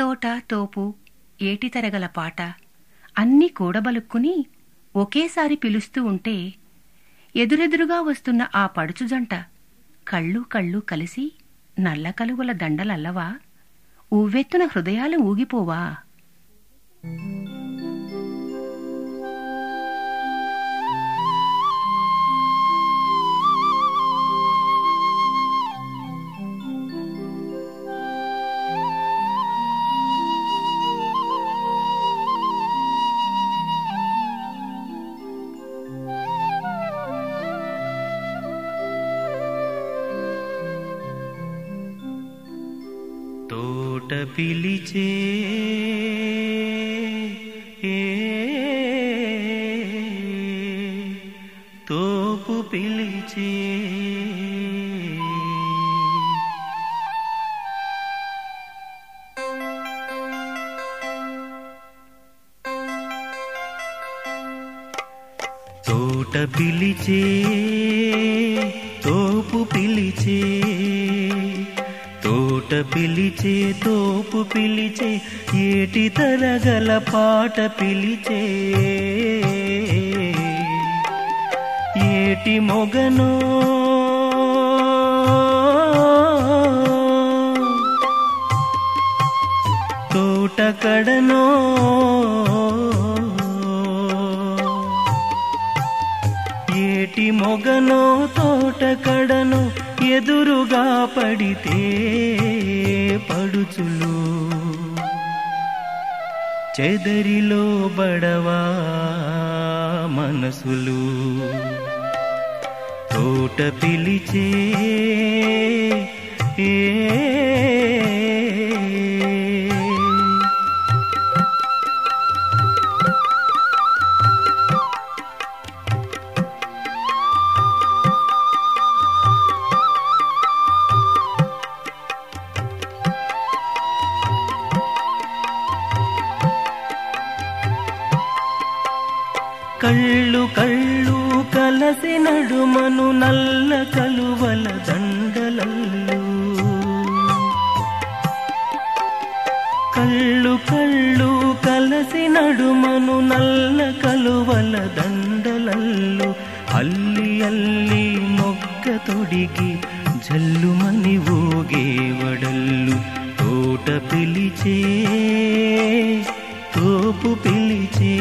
తోట తోపు ఏటి తరగల పాట అన్నీ కూడబలుక్కుని ఒకేసారి పిలుస్తూ ఉంటే ఎదురెదురుగా వస్తున్న ఆ పడుచు జంట కళ్ళు కళ్ళు కలిసి నల్ల కలువల దండలల్లవా ఊవెత్తున హృదయాలు ఊగిపోవా తోట పిలిచే తోపు పిలిచే తోట పిలిచే తోపు పిలిచే తోట పిలిచే తోపు పిలిచే ఏటి తరగల పాట పిలిచే ఏటి మొగనో తోట కడనో ఏటి మొగనో తోట కడను ఎదురుగా పడితే పడుచులు చెదరిలో బడవా మనసులు తోట పిలిచే ఏ కళ్ళు కళ్ళు కలసి నడుమను నల్ల కలువల దండలల్లు కళ్ళు కళ్ళు కలసి నడుమను నల్ల కలువల దండలల్లు అల్లి అల్లి మొగ్గ తొడిగి జల్లుమని ఊగే వడల్లు తోట పిలిచే తోపు పిలిచే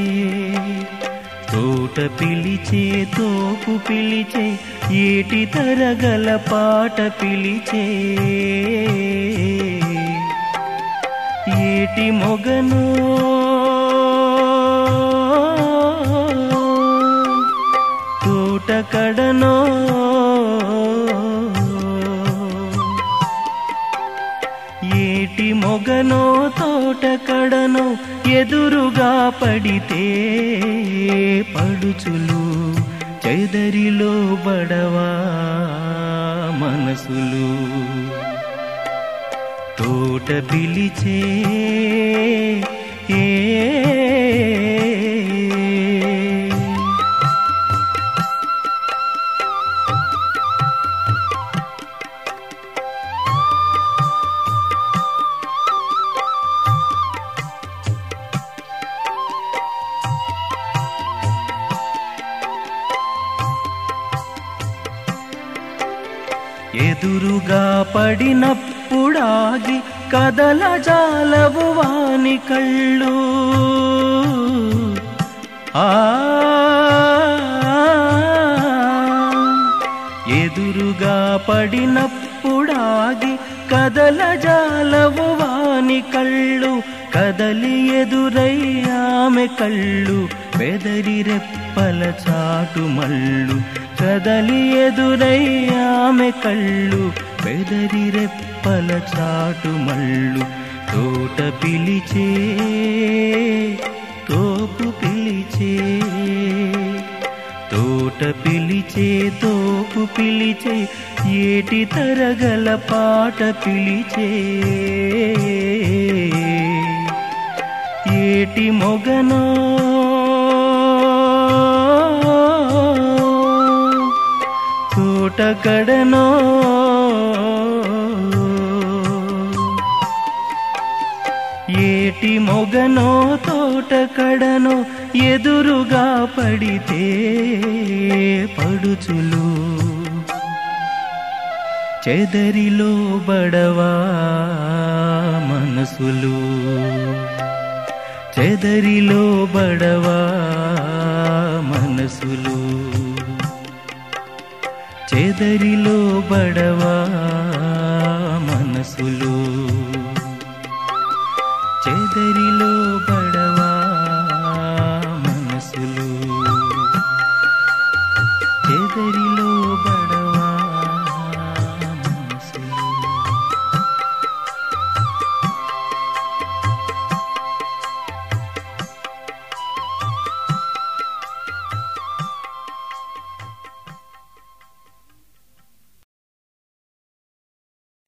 తోట పిలిచే తోపు పిలిచే ఏటి తరగల పాట పిలిచే ఏటి మొగను తోట కడనో ఏటి మొగనో తోట కడనో ఎదురుగా పడితే పడుచులు చెదరిలో బడవా మనసులు తోట పిలిచే ఏ ఎదురుగా పడినప్పుడాగి కదల జాలవు వాని కళ్ళు ఆ ఎదురుగా పడినప్పుడాగి కదల జాలవు వాని కళ్ళు కదలి ఎదురై ఆమె కళ్ళు బెదరి రెప్పల చాటు మళ్ళు కదలి ఎదురై ఆమె కళ్ళు బెదరి రెప్పల చాటు మళ్ళు తోట పిలిచే తోపు పిలిచే తోట పిలిచే తోపు పిలిచే ఏటి తరగల పాట పిలిచే ఏటి మొగనో తోట కడనో ఏటి మొగనో తోట కడనో ఎదురుగా పడితే పడుచులు చెదరిలో బడవా మనసులు చెదరిలో బడవా మనసులు చెదరిలో బడవా మనసులు చెదరి